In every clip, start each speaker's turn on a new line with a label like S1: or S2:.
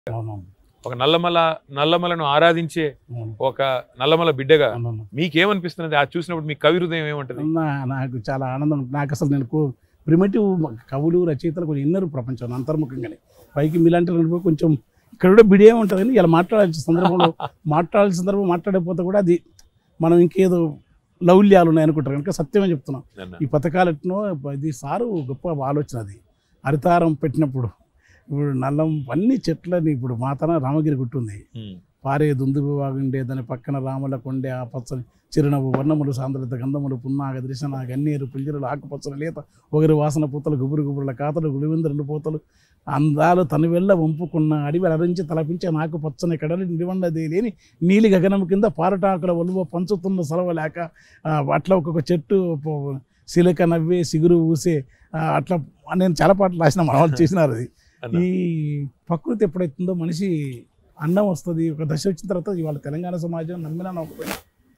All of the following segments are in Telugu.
S1: అవునవును
S2: ఒక నల్లమల నల్లమలను ఆరాధించే
S1: అవును.
S2: ఒక నల్లమల బిడ్డగా
S1: అవునవును.
S2: మీకేమనిపిస్తున్నది అది చూసినప్పుడు మీ కవి హృదయం ఏమంటది
S1: నా- నాకు చాలా ఆనందం నాకు అసలు నేను ప్రిమిటివ్ కవులు రచయితలు కొంచెం ఇన్నరు ప్రపంచం అంతర్ముఖంగానే పైకి మీలాంటి రెండు కొంచెం ఇక్కడ కూడా బిడియే ఉంటుంది కానీ ఇలా మాట్లాడాల్సిన సందర్భంలో మాట్లాడాల్సిన సందర్భం మాట్లాడకపోతే కూడా అది మనం ఇంకేదో లౌల్యాలు ఉన్నాయి అనుకుంటారు కనుక సత్యమే చెప్తున్నాం
S2: అన్న.
S1: ఈ పథకాలు ఎట్నో ఇది సారు గొప్ప ఆలోచన అది హరితారం పెట్టినప్పుడు ఇప్పుడు నల్లం అన్ని చెట్లని ఇప్పుడు మాతన రామగిరి గుట్టు ఉంది
S2: ఉమ్.
S1: పారే దుందుగు వాగుండే దాని పక్కన రాముల కొండే ఆ పచ్చని చిరునవ్వు వర్ణములు సాంద్రత గంధములు పున్నాగ దృశన గన్నేరు పుంజరులు ఆకుపచ్చని లేత ఒకరి వాసన పూతలు గుబురు గుబురుల కాతలు గుడివింద రెండు పూతలు అందాలు తను వెళ్ళ వంపుకున్న అడివి అరించి తలపించే నాకు పచ్చని కడలి నిడివండది లేని నీలి గగనం కింద పారటాకుల ఒలువ పంచుతున్న సెలవు లేక ఆ, అట్లా ఒక్కొక్క చెట్టు పో- సిలిక నవ్వే సిగురు ఊసే ఆ, అట్లా నేను చాలా పాటలు రాసిన మన వాళ్ళు చేసినారు అది
S2: అన్న.
S1: ఈ ప్రకృతి ఎప్పుడైతుందో మనిషి అన్నం వస్తుంది ఒక దశ వచ్చిన తర్వాత ఇవాళ తెలంగాణ సమాజం నమ్మినా నమ్మకపోయినా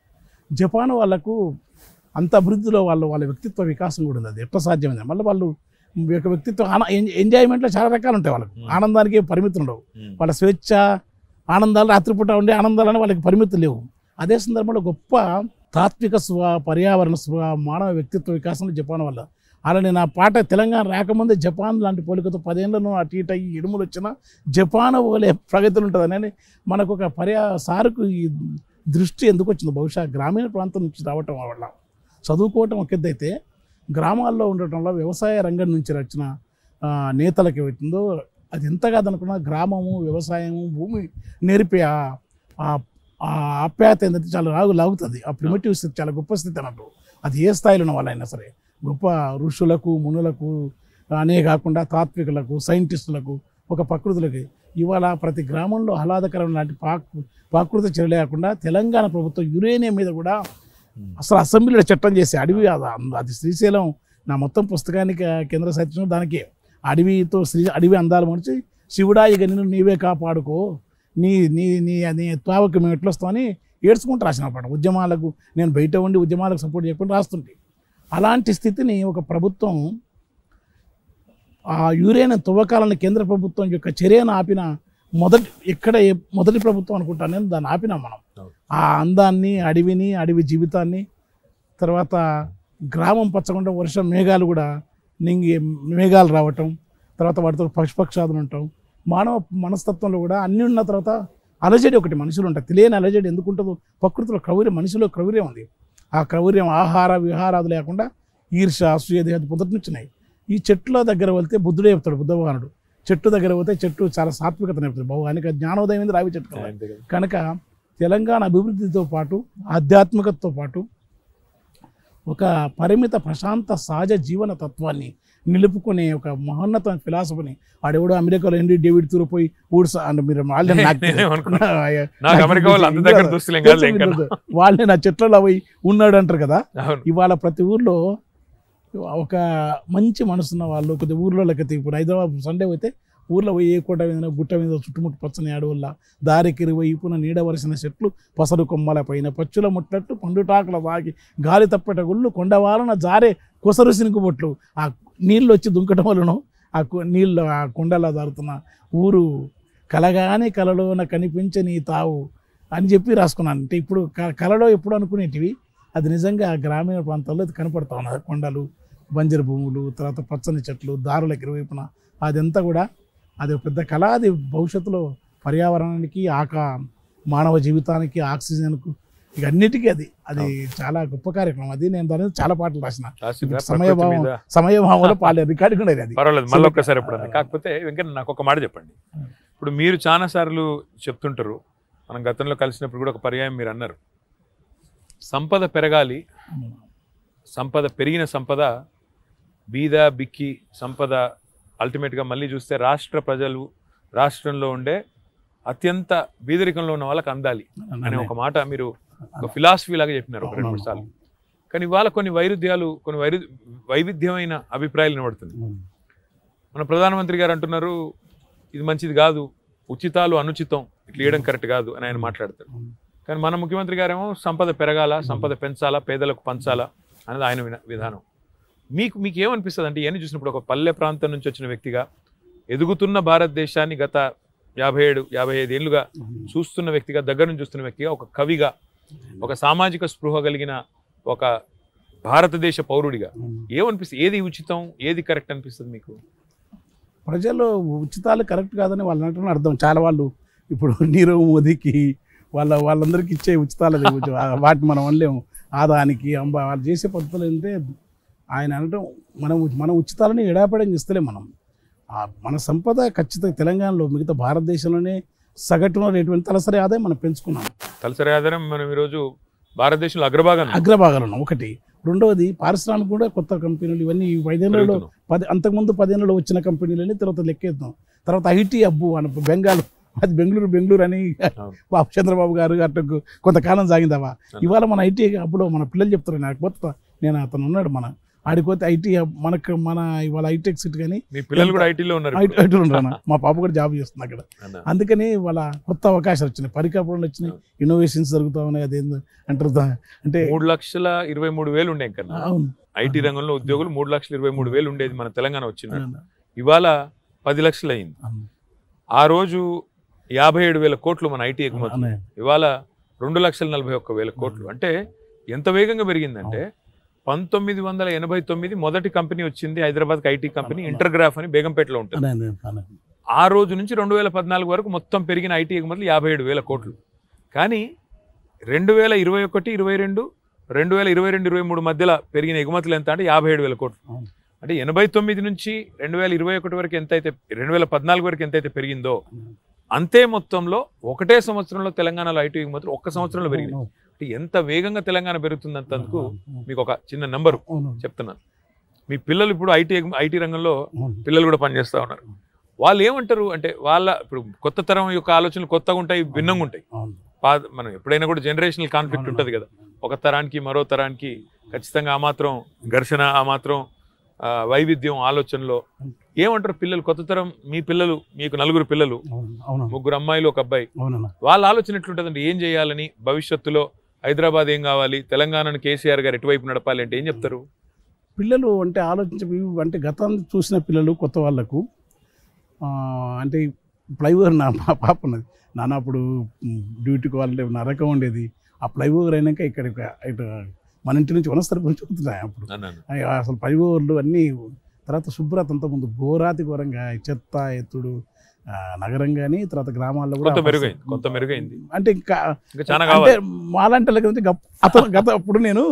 S1: జపాన్ వాళ్ళకు అంత అభివృద్ధిలో వాళ్ళు వాళ్ళ వ్యక్తిత్వ వికాసం కూడా ఉంది అది ఎట్లా సాధ్యమైంది మళ్ళీ వాళ్ళు యొక్క వ్యక్తిత్వ ఆన ఎన్- ఎంజాయ్మెంట్లో చాలా రకాలు ఉంటాయి వాళ్ళకు
S2: Hmm.
S1: ఆనందానికి పరిమితులు ఉండవు
S2: ఉమ్.
S1: వాళ్ళ స్వేచ్ఛ ఆనందాలు రాత్రిపూట ఉండే ఆనందాలని వాళ్ళకి పరిమితులు లేవు అదే సందర్భంలో గొప్ప తాత్విక స్వ పర్యావరణ స్వ మానవ వ్యక్తిత్వ వికాసంలో జపాన్ వల్ల అలా నేను ఆ పాట తెలంగాణ రాకముందే జపాన్ లాంటి పోలికతో పదేళ్లను అటు ఇటు అయ్యి ఇడుములు వచ్చినా జపాన్ పోలే ప్రగతులు ఉంటుందని మనకు ఒక పర్యా సారుకు ఈ దృష్టి ఎందుకు వచ్చిందో బహుశా గ్రామీణ ప్రాంతం నుంచి రావటం వల్ల చదువుకోవటం ఒక ఎత్తు అయితే గ్రామాల్లో ఉండటంలో వ్యవసాయ రంగం నుంచి వచ్చిన ఆ, నేతలకు ఏమవుతుందో అది ఎంత కాదనుకున్నా గ్రామము వ్యవసాయము భూమి నేర్పే ఆ- ఆ- ఆ ఆప్యాయత ఏంటంటే చాలా లాగు లాగుతుంది ఆ ప్రిమిటివ్ స్థితి చాలా గొప్ప స్థితి అన్నట్టు అది ఏ స్థాయిలో ఉన్న వాళ్ళైనా సరే గొప్ప ఋషులకు మునులకు అనే కాకుండా తాత్వికులకు సైంటిస్టులకు ఒక ప్రకృతులకి ఇవాళ ప్రతి గ్రామంలో ఆహ్లాదకరం లాంటి పాక్ ప్రాకృతి చర్యలే కాకుండా తెలంగాణ ప్రభుత్వం యురేనియం మీద కూడా అసలు అసెంబ్లీలో చట్టం చేసి అడవి అది అది శ్రీశైలం నా మొత్తం పుస్తకానికి ఆ కేంద్ర సత్యం దానికే అడవితో శ్రీ అడవి అందాలు మనిచి శివుడా ఇక నిన్ను నీవే కాపాడుకో నీ నీ నీ నీ త్వావకు మేము ఎట్లా వస్తామని ఏడ్చుకుంటూ రాసిన పాట ఉద్యమాలకు నేను బయట ఉండి ఉద్యమాలకు సపోర్ట్ చేయకుండా రాస్తుంటే అలాంటి స్థితిని ఒక ప్రభుత్వం ఆ యురేనియం తవ్వకాలను కేంద్ర ప్రభుత్వం యొక్క చర్యను ఆపిన మొదటి ఎక్కడ ఏ- మొదటి ప్రభుత్వం అనుకుంటాను నేను దాన్ని ఆపినాం మనం
S2: అవును.
S1: ఆ అందాన్ని అడవిని అడవి జీవితాన్ని తర్వాత గ్రామం పచ్చకుండా వర్షం మేఘాలు కూడా నింగి మేఘాలు రావటం తర్వాత వాటితో పక్షపక్షాదులు ఉండటం మానవ మనస్తత్వంలో కూడా అన్నీ ఉన్న తర్వాత అలజడి ఒకటి మనుషులు ఉంటాయి తెలియని అలజడి ఎందుకు ఉంటుందో ప్రకృతిలో క్రౌర్యం మనిషిలో క్రౌర్యం ఉంది ఆ క్రౌర్యం ఆహార విహారాలు లేకుండా ఈర్ష అసూయ దేహం పొద్దుటి నుంచి ఉన్నాయి ఈ చెట్ల దగ్గర వెళ్తే బుద్ధుడే చెప్తాడు బుద్ధ భగవానుడు చెట్టు దగ్గర పోతే చెట్టు చాలా సాత్వికత నేర్పుతుంది భగవానికి జ్ఞానోదయం ఉంది రావి చెట్టు కదా.
S2: అంతే కదా.
S1: కనుక తెలంగాణ అభివృద్ధితో పాటు ఆధ్యాత్మికతతో పాటు ఒక పరిమిత ప్రశాంత సహజ జీవన తత్వాన్ని నిలుపుకునే ఒక మహోన్నతమైన ఫిలాసఫీని వాడెవడో అమెరికాలో ఎండి డేవిడ్ తూరు పోయి ఊడ్స అంటే మీరు వాళ్ళే నాకు
S2: నేనే అనుకున్నా.
S1: నాకు
S2: నాకు అమెరికా వాళ్ళు అంత దగ్గర దోస్తులేం కాదు ఇంకా
S1: వాళ్ళే నా చెట్లలో పోయి ఉన్నాడు అంటారు కదా
S2: అవును
S1: ఇవాళ ప్రతి ఊర్లో ఒక మంచి మనసున్న వాళ్ళు కొద్ది ఊర్లో లెక్క ఇప్పుడు హైదరాబాద్ సండే పోతే ఊర్లో పోయి ఏ కోట మీద గుట్ట మీద చుట్టుముట్టు పచ్చని అడవుల్లా దారికి ఇరువైపున నీడ వరిసిన చెట్లు పసరు కొమ్మల పైన పచ్చుల ముట్లట్టు పండుటాకుల వాగి గాలి తప్పట గుళ్ళు కొండవాలన జారే కొసరు సినుకు బొట్లు ఆ నీళ్ళు వచ్చి దుంకటం వలన ఆ కు- నీళ్ళు ఆ కొండలా దారుతున్న ఊరు కలగాని కలలోన కనిపించని తావు అని చెప్పి రాసుకున్నాను అంటే ఇప్పుడు క- కలలో ఎప్పుడు అనుకునేటివి అది నిజంగా ఆ గ్రామీణ ప్రాంతాల్లో అది కనపడతా ఉన్నది కొండలు బంజరు భూములు తర్వాత పచ్చని చెట్లు దారులకు ఇరువైపున అదంతా కూడా అది ఒక పెద్ద కళ అది భవిష్యత్తులో పర్యావరణానికి ఆక మానవ జీవితానికి ఆక్సిజన్కు ఇక అన్నిటికీ అది అది చాలా గొప్ప కార్యక్రమం అది నేను దాని మీద చాలా పాటలు రాసిన
S2: రాసిందా? ప్రకృతి
S1: సమయభావం
S2: మీద
S1: సమయభావంలో పాడే రికార్డు కూడా అది
S2: పర్వాలేదు మళ్ళీ ఒక్కసారి ఎప్పుడన్నా కాకపోతే వెంకన్న నాకు ఒక మాట చెప్పండి ఇప్పుడు మీరు చాలా సార్లు చెప్తుంటారు మనం గతంలో కలిసినప్పుడు కూడా ఒక పర్యాయం మీరు అన్నారు సంపద పెరగాలి సంపద పెరిగిన సంపద బీద బిక్కి సంపద అల్టిమేట్గా మళ్ళీ చూస్తే రాష్ట్ర ప్రజలు రాష్ట్రంలో ఉండే అత్యంత బీదరికంలో ఉన్న వాళ్ళకి అందాలి అనే ఒక మాట మీరు ఒక ఫిలాసఫీ లాగా చెప్పినారు ఒక రెండు మూడు సార్లు కానీ ఇవాళ కొన్ని వైరుధ్యాలు కొన్ని వైరు వైవిధ్యమైన అభిప్రాయాలు వినబడుతుంది మన ప్రధానమంత్రి గారు అంటున్నారు ఇది మంచిది కాదు ఉచితాలు అనుచితం ఇట్లా ఇవ్వడం కరెక్ట్ కాదు అని ఆయన మాట్లాడతారు కానీ మన ముఖ్యమంత్రి గారేమో సంపద పెరగాల సంపద పెంచాలా పేదలకు పంచాలా అనేది ఆయన విన- విధానం మీకు మీకు ఏమనిపిస్తుంది అంటే ఇవన్నీ చూసినప్పుడు ఒక పల్లె ప్రాంతం నుంచి వచ్చిన వ్యక్తిగా ఎదుగుతున్న భారతదేశాన్ని గత యాభై ఏడు యాభై ఐదు ఏళ్ళుగా చూస్తున్న వ్యక్తిగా దగ్గర నుంచి చూస్తున్న వ్యక్తిగా ఒక కవిగా ఒక సామాజిక స్పృహ కలిగిన ఒక భారతదేశ పౌరుడిగా ఏమనిపిస్తుంది ఏది ఉచితం ఏది కరెక్ట్ అనిపిస్తుంది మీకు
S1: ప్రజలు ఉచితాలు కరెక్ట్ కాదని వాళ్ళు అంటున్న అర్థం చాలా వాళ్ళు ఇప్పుడు నీరవ్ మోదీకి వాళ్ళ వాళ్ళందరికీ ఇచ్చే ఉచితాలు అది ఉచి- వాటిని మనం అనలేము ఆదానికి అంబ వాళ్ళు చేసే పద్ధతులు ఏంటంటే ఆయన అనడం మనం మనం ఉచితాలని ఎడాపడంగా ఇస్తలేం మనం ఆ మన సంపద ఖచ్చితంగా తెలంగాణలో మిగతా భారతదేశంలోనే సగటున రేటు తలసరి ఆదాయం మనం పెంచుకున్నాం
S2: తలసరి ఆధారం మనం ఈరోజు భారతదేశంలో అగ్రభాగం
S1: అగ్రభాగాలు ఉన్నాం ఒకటి రెండవది పారిశ్రామిక కూడా కొత్త కంపెనీలు ఇవన్నీ ఈ ఐదేళ్లలో
S2: పెరుగుతున్నాం.
S1: పది అంతకుముందు పదేళ్లలో వచ్చిన కంపెనీలని తర్వాత లెక్కేద్దాం తర్వాత ఐటీ అబ్బు అని బెంగాల్ అది బెంగళూరు బెంగళూరు అని
S2: అవును.
S1: బాబు చంద్రబాబు గారు అటు కొంతకాలం సాగిందవా ఇవాళ మన ఐటీ అప్పుడు మన పిల్లలు చెప్తారు నాకు కొత్త నేను అతను ఉన్నాడు మన ఆడిపోతే ఐటీ మనకు మన ఇవాళ ఐటెక్ సిటీ కానీ
S2: మీ పిల్లలు కూడా ఐటీలో ఉన్నారు
S1: ఐటీ ఐటీ ఉన్నాను మా పాప కూడా జాబ్ చేస్తుంది అక్కడ
S2: అన్న.
S1: అందుకని వాళ్ళ కొత్త అవకాశాలు వచ్చినాయి పరికల్పనలు వచ్చినాయి ఇన్నోవేషన్స్ జరుగుతా ఉన్నాయి అదేందో అంటారు దా- అంటే
S2: మూడు లక్షల ఇరవై మూడు వేలు ఉండే కన్నా
S1: అవును
S2: ఐటీ రంగంలో ఉద్యోగులు మూడు లక్షల ఇరవై మూడు వేలు ఉండేది మన తెలంగాణ వచ్చింది
S1: అవును.
S2: ఇవాళ పది లక్షలు అయింది
S1: అవును.
S2: ఆ రోజు యాభై ఏడు వేల కోట్లు మన ఐటీ ఎగుమతి
S1: అవును.
S2: ఇవాళ రెండు లక్షల నలభై ఒక్క వేల కోట్లు అంటే ఎంత వేగంగా పెరిగిందంటే పంతొమ్మిది వందల ఎనభై తొమ్మిది మొదటి కంపెనీ వచ్చింది హైదరాబాద్ ఐటీ కంపెనీ ఇంటర్గ్రాఫ్ అని బేగంపేటలో ఉంటుంది
S1: అవును, అవును, అవును.
S2: ఆ రోజు నుంచి రెండు వేల పద్నాలుగు వరకు మొత్తం పెరిగిన ఐటీ ఎగుమతులు యాభై ఏడు వేల కోట్లు కానీ రెండు వేల ఇరవై ఒకటి ఇరవై రెండు రెండు వేల ఇరవై రెండు ఇరవై మూడు మధ్యలో పెరిగిన ఎగుమతులు ఎంత అంటే యాభై ఏడు వేల కోట్లు
S1: అవును.
S2: అంటే ఎనభై తొమ్మిది నుంచి రెండు వేల ఇరవై ఒకటి వరకు ఎంతైతే రెండు వేల పద్నాలుగు వరకు ఎంతైతే పెరిగిందో అంతే మొత్తంలో ఒకటే సంవత్సరంలో తెలంగాణలో ఐటీ ఎగుమతులు ఒక్క సంవత్సరంలో పెరిగింది
S1: అవును,
S2: అంటే ఎంత వేగంగా తెలంగాణ పెరుగుతుందంతకు
S1: అవును,
S2: మీకు ఒక చిన్న నెంబరు
S1: అవును,
S2: చెప్తున్నాను మీ పిల్లలు ఇప్పుడు ఐటీ ఐటీ రంగంలో
S1: అవును.
S2: పిల్లలు కూడా పనిచేస్తూ ఉన్నారు వాళ్ళు ఏమంటారు అంటే వాళ్ళ ఇప్పుడు కొత్త తరం యొక్క ఆలోచనలు కొత్తగా ఉంటాయి భిన్నంగా ఉంటాయి
S1: అవును.
S2: పా మనం ఎప్పుడైనా కూడా జనరేషనల్ కాన్ఫ్లిక్ట్ ఉంటుంది కదా ఒక తరానికి మరో తరానికి ఖచ్చితంగా ఆ మాత్రం ఘర్షణ ఆ మాత్రం ఆ, వైవిధ్యం ఆలోచనలో ఏమంటారు పిల్లలు కొత్త తరం మీ పిల్లలు మీకు నలుగురు పిల్లలు
S1: అవును, అవును,
S2: ముగ్గురు అమ్మాయిలు ఒక అబ్బాయి
S1: అవునన్నా.
S2: వాళ్ళ ఆలోచన ఎట్లుంటుందంటే ఏం చేయాలని భవిష్యత్తులో హైదరాబాద్ ఏం కావాలి తెలంగాణను కేసీఆర్ గారు ఎటువైపు నడపాలి అంటే ఏం చెప్తారు
S1: పిల్లలు అంటే ఆలోచించే ఇవి అంటే గతాన్ని చూసిన పిల్లలు కొత్త వాళ్ళకు ఆ, అంటే ఫ్లైఓవర్ నా మా పాప ఉన్నది నాన్న అప్పుడు మ్, డ్యూటీకి వాళ్ళే నరకం ఉండేది ఆ ఫ్లైఓవర్ అయినాక ఇక్కడ ఇటు మన ఇంటి నుంచి వనస్థలిపురం నుంచి వస్తున్నాయి అప్పుడు
S2: అన్నాను
S1: అయ్య, అసలు ఫ్లైఓవర్లు అన్నీ తర్వాత శుభ్రత అంతకుముందు ఘోరాతి ఘోరంగా ఈ చెత్త ఎత్తుడు ఆ, నగరం కానీ తర్వాత గ్రామాల్లో కూడా
S2: కొంత మెరుగైంది కొంత మెరుగైంది
S1: అంటే ఇంకా
S2: ఇంకా చాలా
S1: అంటే
S2: కావాలి
S1: మాలాంటి వాళ్ళకి అంటే గప్- అతను గత అప్పుడు నేను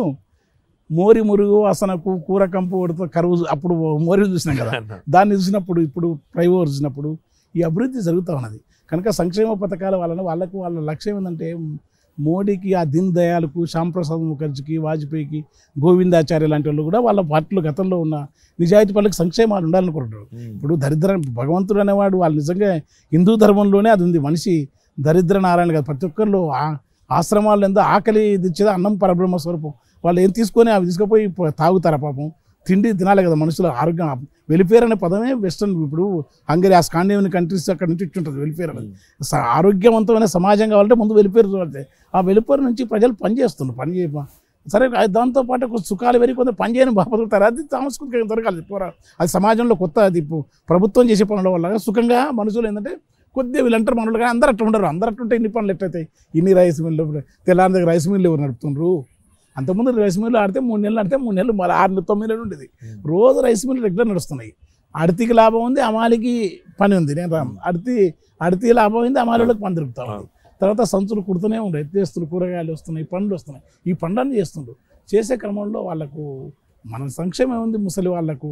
S1: మోరి మురుగు అసనకు కూర కంపు ఉడత కరువు అప్పుడు మోరి చూసినాం కదా
S2: అన్నా.
S1: దాన్ని చూసినప్పుడు ఇప్పుడు ఫ్లైఓవర్ చూసినప్పుడు ఈ అభివృద్ధి జరుగుతూ ఉన్నది కనుక సంక్షేమ పథకాల వలన వాళ్ళకు వాళ్ళ లక్ష్యం ఏంటంటే మోడీకి ఆ దీన్ దయాలకు శ్యాంప్రసాద్ ముఖర్జీకి వాజ్పేయికి గోవిందాచార్య లాంటి వాళ్ళు కూడా వాళ్ళ పార్టీలో గతంలో ఉన్న నిజాయితీ వాళ్ళకి సంక్షేమాలు ఉండాలనుకుంటారు
S2: ఉమ్.
S1: ఇప్పుడు దరిద్ర భగవంతుడు అనేవాడు వాళ్ళు నిజంగా హిందూ ధర్మంలోనే అది ఉంది మనిషి దరిద్ర నారాయణ కాదు ప్రతి ఒక్కరిలో ఆ- ఆశ్రమాల్లో ఎంత ఆకలి తెచ్చేది అన్నం పరబ్రహ్మ స్వరూపం వాళ్ళు ఏం తీసుకొని అవి తీసుకుపోయి ప- తాగుతారా పాపం తిండి తినాలి కదా మనుషులు ఆరోగ్యం వెలిఫేర్ అనే పదమే వెస్టర్న్ ఇప్పుడు హంగరీ ఆ స్కాండినేవియన్ కంట్రీస్ అక్కడ నుంచి ఇచ్చి ఉంటుంది వెలిఫేర్ అనేది స- ఆరోగ్యవంతమైన సమాజం కావాలంటే ముందు వెలిఫేర్ చూడాలి ఆ వెలిఫేర్ నుంచి ప్రజలు పని చేస్తున్నారు పని చేయ సరే అది దాంతో పాటు కొంచెం సుఖాలు వెరీ కొంత పని చేయని బాపదుతారు అది సాంస్కృతిక దొరకాలి పోరా అది సమాజంలో కొత్త అది ఇప్పుడు ప్రభుత్వం చేసే పనుల వల్ల సుఖంగా మనుషులు ఏంటంటే కొద్దిగా వీళ్ళంటారు మనలు కానీ అందరూ అట్లా ఉండరు అందరూ అట్లుంటే ఇన్ని పనులు ఎట్లయితాయి ఇన్ని రైస్ మిల్లు తెల్లారి దగ్గర రైస్ మిల్లు ఎవరు నడుపుతుండ్రు అంతకుముందు రైస్ మిల్లు ఆడితే మూడు నెలలు ఆడితే మూడు నెలలు మళ్ళీ ఆరు నెలలు తొమ్మిది నెలలు ఉండేది రోజు రైస్ మిల్లు రెగ్యులర్ నడుస్తున్నాయి అడితికి లాభం ఉంది అమాలికి పని ఉంది నేను రాను అడితి అడితి లాభం ఉంది అమాలీలకు పని దొరుకుతా ఉంది తర్వాత సంచులు కుడుతూనే ఉండే ఎత్తేస్తులు కూరగాయలు వస్తున్నాయి పండ్లు వస్తున్నాయి ఈ పండ్లన్నీ చేస్తుండ్రు చేసే క్రమంలో వాళ్ళకు మన సంక్షేమం ఉంది ముసలి వాళ్ళకు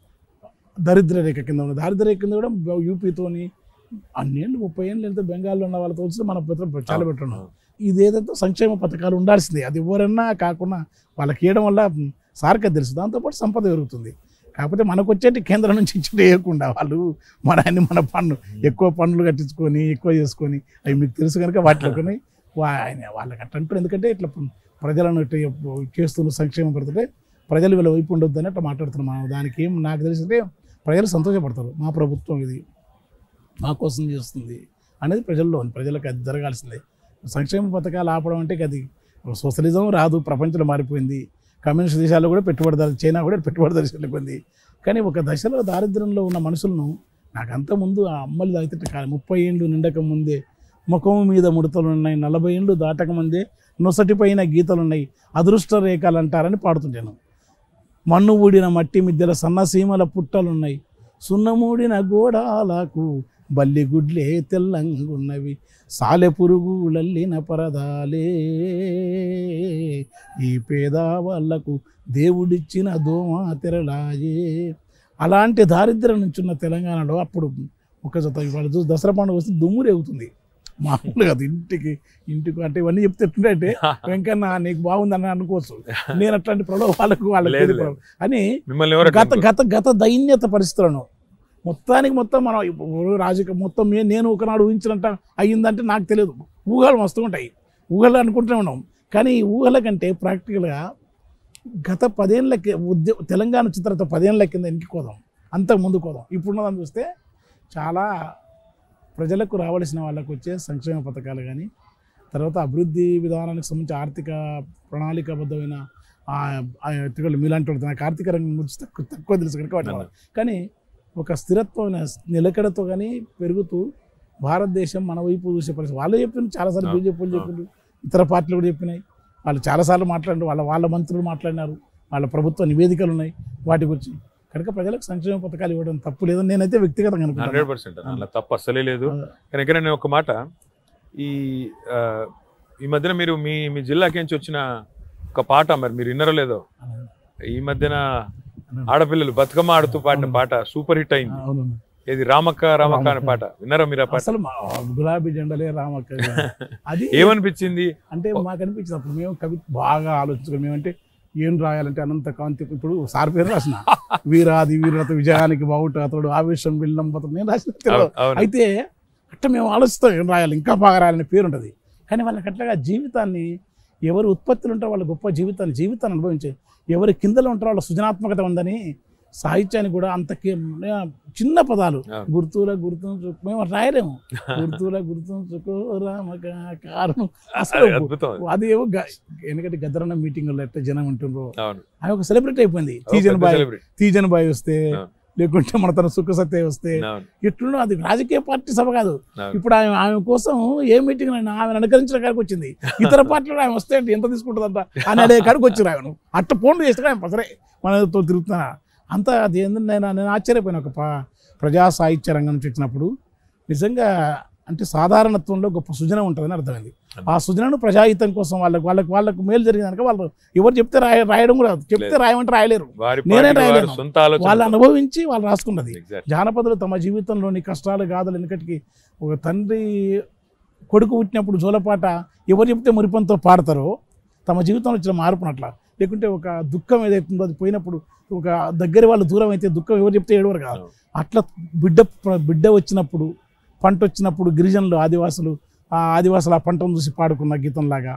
S1: దరిద్ర రేఖ కింద ఉంది దారిద్ర రేఖ కింద కూడా బ- యూపీతోని అన్నేళ్ళు ముప్పై ఏళ్ళు వెళ్తే బెంగాల్లో ఉన్న వాళ్ళతో వచ్చి మన పెద్ద చాలా పెట్టున్నాం ఇది ఏదైతే సంక్షేమ పథకాలు ఉండాల్సిందే అది ఎవరన్నా కాకుండా వాళ్ళకి ఇవ్వడం వల్ల సార్కే తెలుసు దాంతోపాటు సంపద పెరుగుతుంది కాకపోతే మనకు వచ్చేటి కేంద్రం నుంచి ఇచ్చి వేయకుండా వాళ్ళు మన అన్ని మన పన్ను ఎక్కువ పన్నులు కట్టించుకొని ఎక్కువ చేసుకొని అవి మీకు తెలుసు కనుక వాటిలోకి ఆయన వాళ్ళకి అట్లా అంటారు ఎందుకంటే ఇట్లా ప్రజలను ఇట్లా చేస్తున్న సంక్షేమం పెడుతుంటే ప్రజలు వీళ్ళ వైపు ఉండొద్దు అని అట్లా మాట్లాడుతున్నాం మనం దానికి ఏం నాకు తెలిసిందే ప్రజలు సంతోషపడతారు మా ప్రభుత్వం ఇది మా కోసం చేస్తుంది అనేది ప్రజల్లో ఉంది ప్రజలకు అది జరగాల్సిందే సంక్షేమ పథకాలు ఆపడం అంటే ఇక అది సోషలిజం రాదు ప్రపంచంలో మారిపోయింది కమ్యూనిస్ట్ దేశాల్లో కూడా పెట్టుబడిదారు చైనా కూడా పెట్టుబడిదారు వెళ్ళిపోయింది కానీ ఒక దశలో దారిద్ర్యంలో ఉన్న మనుషులను నాకు అంత ముందు ఆ అమ్మలు తాగితే కాదు ముప్పై ఏళ్ళు నిండక ముందే ముఖం మీద ముడతలు ఉన్నాయి నలభై ఏళ్ళు దాటక ముందే నొసటిపైన గీతలు ఉన్నాయి అదృష్ట రేఖలు అంటారని పాడుతుంటాను మన్ను ఊడిన మట్టి మిద్దెల సన్నసీమల పుట్టలున్నాయి సున్నమూడిన గోడాలకు బల్లి గుడ్లే తెల్లంగున్నవి సాలె పురుగులల్లిన పరదాలే ఈ పేద వాళ్ళకు దేవుడిచ్చిన దోమ తెరలాయే అలాంటి దారిద్ర్యం నుంచి ఉన్న తెలంగాణలో అప్పుడు ఒక జత ఇవాళ చూసి దసరా పండుగ వస్తే దుమ్ము రేగుతుంది మామూలుగా అది ఇంటికి ఇంటికి అంటే ఇవన్నీ చెప్తే ఎట్లుంటే వెంకన్న నీకు బాగుందని అనుకోవచ్చు నేను అట్లాంటి ప్రలోభాలకు వాళ్ళకి
S2: లేదు,
S1: తెలియదు. అని
S2: మిమ్మల్ని ఎవరు
S1: గత గత గత దైన్యత పరిస్థితులను మొత్తానికి మొత్తం మనం ఇప్పుడు రాజకీయ మొత్తం మే- నేను ఒకనాడు ఊహించినట్ట అయ్యిందంటే నాకు తెలియదు ఊహలు మస్తు ఉంటాయి ఊహలు అనుకుంటూనే ఉన్నాం కానీ ఈ ఊహల కంటే ప్రాక్టికల్గా గత పదేళ్ళకి ఉద్య తెలంగాణ వచ్చిన తర్వాత పదేళ్ళ కింద వెనక్కి కోదాం అంతకు ముందు కోదాం ఇప్పుడున్నదాన్ని చూస్తే చాలా ప్రజలకు రావాల్సిన వాళ్ళకు వచ్చే సంక్షేమ పథకాలు కానీ తర్వాత అభివృద్ధి విధానానికి సంబంధించి ఆర్థిక ప్రణాళికాబద్ధమైన ఆ ఆ ఎత్తుగడలు మీలాంటి వాళ్ళు నాకు ఆర్థిక రంగం గురించి తక్కువ తక్కువ తెలుసు కనుక వాటి వల్ల. కానీ ఒక స్థిరత్వమైన నిలకడతో కానీ పెరుగుతూ భారతదేశం మన వైపు చూసే పరిస్థితి వాళ్ళే చెప్పింది చాలాసార్లు
S2: అవును,
S1: బీజేపీ వాళ్ళు చెప్పిండ్రు ఇతర పార్టీలు కూడా చెప్పినాయి వాళ్ళు చాలాసార్లు మాట్లాడారు వాళ్ళ వాళ్ళ మంత్రులు మాట్లాడినారు వాళ్ళ ప్రభుత్వ నివేదికలు ఉన్నాయి వాటి గురించి కనుక ప్రజలకు సంక్షేమ పథకాలు ఇవ్వడం తప్పు లేదని నేనైతే వ్యక్తిగతంగా
S2: హండ్రెడ్
S1: అనుకుంటాను
S2: పర్సెంట్ అలా తప్పు అస్సలే లేదు కానీ ఇక్కడ నేను ఒక మాట ఈ ఆ, ఈ మధ్యన మీరు మీ మీ జిల్లాకి నుంచి వచ్చిన ఒక పాట మరి మీరు విన్నారో లేదో ఈ మధ్యన ఆడపిల్లలు బతుకమ్మ ఆడుతూ పాడిన పాట సూపర్ హిట్ అయింది
S1: అవును
S2: ఏది రామక్క రామక్క అనే పాట విన్నారా మీరు ఆ పాట
S1: అసలు మా గులాబీ జెండలే రామక్క అది
S2: ఏమనిపించింది
S1: అంటే మాకు అనిపించింది అప్పుడు మేము కవి బాగా ఆలోచించుకుని మేమంటే ఏం రాయాలంటే అనంత కాంతి ఇప్పుడు సార్ పేరు రాసిన వీరాది వీరత విజయానికి బావుట అతడు ఆవేశం విల్లం అతడు నేను రాసిన తెలియదు.
S2: అవును, అవును
S1: అయితే అట్లా మేము ఆలోచిస్తాం ఏం రాయాలి ఇంకా బాగా రాయాలనే పేరు ఉంటుంది కానీ వాళ్ళకి అట్లాగా జీవితాన్ని ఎవరు ఉత్పత్తులు ఉంటారో వాళ్ళ గొప్ప జీవితాన్ని జీవితాన్ని అనుభవించే ఎవరి కిందలో ఉంటారో వాళ్ళ సృజనాత్మకత ఉందని సాహిత్యానికి కూడా అంత కే- చిన్న పదాలు
S2: అవును.
S1: గుర్తుల గుర్తుంచుకో మేము రాయలేము గుర్తుల గుర్తుంచుకో రామక కారణం అసలు
S2: అది అద్భుతం అది.
S1: అది ఏమో గ- ఎందుకంటే గద్దరన్న మీటింగ్లో ఎట్లా జనం ఉంటుండ్రో
S2: అవును
S1: ఆమె ఒక సెలబ్రిటీ అయిపోయింది
S2: ఓ
S1: తీజన్
S2: పెద్ద
S1: బాయ్
S2: celebrity.
S1: తీజన్ బాయ్ వస్తే
S2: అవును.
S1: లేకుంటే మన తన సుఖ సత్య వస్తే
S2: అవును,
S1: ఎట్లున్నో అది రాజకీయ పార్టీ సభ కాదు
S2: అవును.
S1: ఇప్పుడు ఆమె ఆమె కోసం ఏ మీటింగ్ అయినా ఆమెను అనుకరించిన కాడికి వచ్చింది ఇతర పార్టీలో ఆమె వస్తే ఎంత తీసుకుంటుందంట అని అడే కాడికి వచ్చింది ఆమెను అట్ట ఫోన్లు చేస్తే ఆమె సరే మనతో తిరుగుతున్నా అంత అది ఏంటంటే నేను నేను ఆశ్చర్యపోయిన ఒక ప- ప్రజా సాహిత్య రంగం నుంచి వచ్చినప్పుడు నిజంగా అంటే సాధారణత్వంలో గొప్ప సృజన ఉంటుందని అర్థమైంది ఆ సృజనను ప్రజాహితం కోసం వాళ్ళకి వాళ్ళకి వాళ్ళకు మేలు జరిగింది కనుక వాళ్ళు ఎవరు చెప్తే రాయ రాయడం కూడా రాదు. చెప్తే
S2: లేదు.
S1: రాయమంటే రాయలేరు
S2: వారి
S1: నేనే
S2: పాటికి వారు
S1: రాయలేను.
S2: సొంత ఆలోచన
S1: వాళ్ళు అనుభవించి వాళ్ళు రాసుకున్నది
S2: Exactly.
S1: జానపదులు తమ జీవితంలోని కష్టాలు గాథలు వెనుకటికి ఒక తండ్రి కొడుకు పుట్టినప్పుడు జోలపాట ఎవరు చెప్తే మురిపంతో పాడతారో తమ జీవితంలో వచ్చిన మార్పును అట్లా లేకుంటే ఒక దుఃఖం ఏదైతుందో అది పోయినప్పుడు ఒక దగ్గర వాళ్ళు దూరం అయితే దుఃఖం ఎవరు చెప్తే ఏడవరు కాదు
S2: అవును.
S1: అట్లా బిడ్డ బిడ్డ వచ్చినప్పుడు పంట వచ్చినప్పుడు గిరిజనులు ఆదివాసులు ఆ ఆదివాసులు ఆ పంటను చూసి పాడుకున్న గీతంలాగా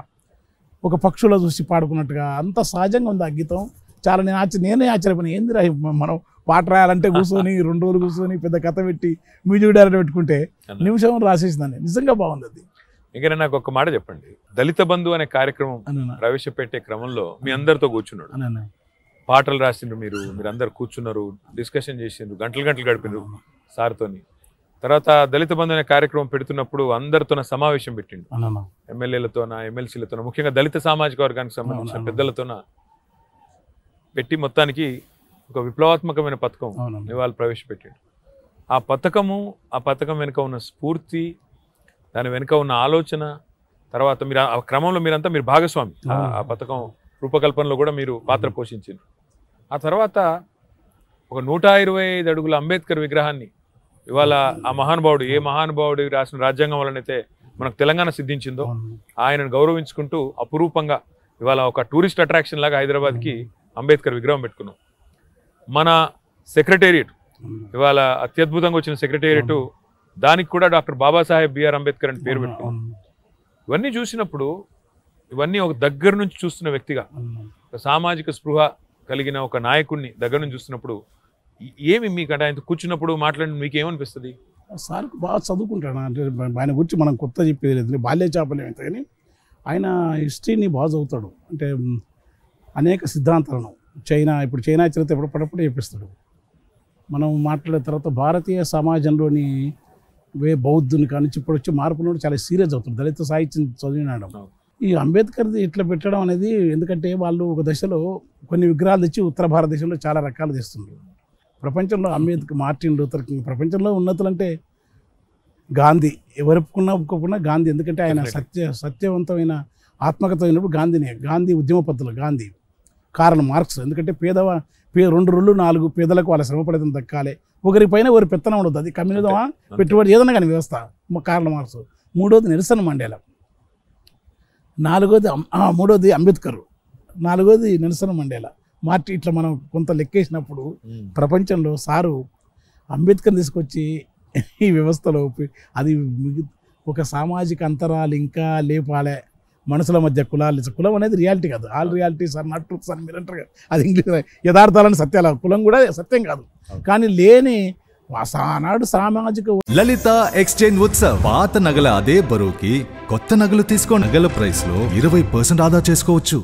S1: ఒక పక్షుల చూసి పాడుకున్నట్టుగా అంత సహజంగా ఉంది ఆ గీతం చాలా నేను ఆశ్చర్య నేనే ఆశ్చర్యపోయినా ఏంది రా మనం పాట రాయాలంటే కూర్చొని రెండు రోజులు కూర్చొని పెద్ద కథ పెట్టి మ్యూజిక్ డైరెక్టర్ పెట్టుకుంటే
S2: అన్న.
S1: నిమిషం రాసేసిందని నిజంగా బాగుంది అది
S2: ఇంకా నాకు ఒక మాట చెప్పండి దళిత బంధు అనే కార్యక్రమం
S1: అని
S2: ప్రవేశపెట్టే క్రమంలో మీ అందరితో కూర్చున్నాడు
S1: అని
S2: పాటలు రాసిండ్రు మీరు మీరు అందరు కూర్చున్నారు డిస్కషన్ చేసిండ్రు గంటలు గంటలు గడిపిండ్రు సార్తోని తర్వాత దళిత బంధు అనే కార్యక్రమం పెడుతున్నప్పుడు అందరితోన సమావేశం పెట్టిండు
S1: అన్న
S2: ఎమ్మెల్యేలతోన ఎమ్మెల్సీలతోన ముఖ్యంగా దళిత సామాజిక వర్గానికి సంబంధించిన
S1: అవును.
S2: పెద్దలతోన పెట్టి మొత్తానికి ఒక విప్లవాత్మకమైన పథకం
S1: అవునన్నా
S2: ఇవాళ ప్రవేశపెట్టాడు ఆ పథకము ఆ పథకం వెనుక ఉన్న స్ఫూర్తి దాని వెనుక ఉన్న ఆలోచన తర్వాత మీరు ఆ క్రమంలో మీరంతా మీరు భాగస్వామి ఆ- ఆ పథకం రూపకల్పనలో కూడా మీరు పాత్ర పోషించారు ఆ తర్వాత ఒక నూట ఇరవై ఐదు అడుగుల అంబేద్కర్ విగ్రహాన్ని ఇవాళ ఆ మహానుభావుడు ఏ మహానుభావుడు రాసిన రాజ్యాంగం వలనైతే మనకు తెలంగాణ సిద్ధించిందో
S1: అవును.
S2: ఆయనను గౌరవించుకుంటూ అపురూపంగా ఇవాళ ఒక టూరిస్ట్ అట్రాక్షన్ లాగా హైదరాబాద్కి అంబేద్కర్ విగ్రహం పెట్టుకున్నాం మన సెక్రటేరియట్ ఇవాళ అత్యద్భుతంగా వచ్చిన సెక్రటేరియట్ దానికి కూడా డాక్టర్ బాబాసాహెబ్ బిఆర్ అంబేద్కర్ అని పేరు పెట్టుకున్నాం
S1: అవును.
S2: ఇవన్నీ చూసినప్పుడు ఇవన్నీ ఒక దగ్గర నుంచి చూస్తున్న వ్యక్తిగా
S1: అవును.
S2: ఒక సామాజిక స్పృహ కలిగిన ఒక నాయకుడిని దగ్గర నుంచి చూస్తున్నప్పుడు ఈ- ఏమి మీకు అంటే ఆయన కూర్చున్నప్పుడు మాట్లాడి మీకు ఏమనిపిస్తుంది
S1: సార్ బాగా చదువుకుంటాడు అంటే ఆయన గురించి మనం కొత్త చెప్పేది లేదు బాల్య చేపలు ఏమైతే కానీ ఆయన హిస్టరీని బాగా చదువుతాడు అంటే మ్, అనేక సిద్ధాంతాలను చైనా ఇప్పుడు చైనా చరిత్ర ఎప్పుడు పడప్పుడు చెప్పిస్తాడు మనం మాట్లాడిన తర్వాత భారతీయ సమాజంలోని వే బౌద్ధుని కానించి ఇప్పుడు వచ్చే మార్పులు చాలా సీరియస్ అవుతుంది దళిత సాహిత్యం చదివినాడు
S2: అవును.
S1: ఈ అంబేద్కర్ది ఇట్లా పెట్టడం అనేది ఎందుకంటే వాళ్ళు ఒక దశలో కొన్ని విగ్రహాలు తెచ్చి ఉత్తర భారతదేశంలో చాలా రకాలు తెస్తున్నారు ప్రపంచంలో అంబేద్కర్ మార్టిన్ లూథర్ కింగ్ ప్రపంచంలో ఉన్నతులు అంటే గాంధీ ఎవరు ఒప్పుకున్నా ఒప్పుకోకున్నా గాంధీ ఎందుకంటే ఆయన సత్య సత్యవంతమైన ఆత్మకత అయినప్పుడు గాంధీనే గాంధీ ఉద్యమ పద్ధతులు గాంధీ కారణం మార్క్స్ ఎందుకంటే పేదవ పే రెండు రెండు నాలుగు పేదలకు వాళ్ళ శ్రమ ఫలితం దక్కాలి ఒకరి పైన ఒకరి పెత్తనం ఉండదు అది కమ్యూనిజమా పెట్టుబడి ఏదైనా కానీ వ్యవస్థ మ- కారణం మార్క్స్ మూడోది నెల్సన్ మండేలా నాలుగోది అం- ఆ, మూడోది అంబేద్కర్ నాలుగోది నెల్సన్ మండేలా మార్టి ఇట్లా మనం కొంత లెక్కేసినప్పుడు ప్రపంచంలో సారు అంబేద్కర్ తీసుకొచ్చి ఈ వ్యవస్థలో ఉపి- అది మిగి- ఒక సామాజిక అంతరాలు ఇంకా లేపాలే మనుషుల మధ్య కులాలు కులం అనేది రియాలిటీ కాదు all realities are not truths అని మీరు అంటారు కదా. అది ఇంగ్లీష్ యథార్థాలని సత్యాల కులం కూడా సత్యం కాదు కానీ లేని ఆనాడు సామాజిక
S3: లలిత ఎక్స్చేంజ్ ఉత్సవ్ పాత నగల అదే బరువుకి కొత్త నగలు తీసుకో నగల ప్రైస్ లో ఇరవై పర్సెంట్ ఆదా చేసుకోవచ్చు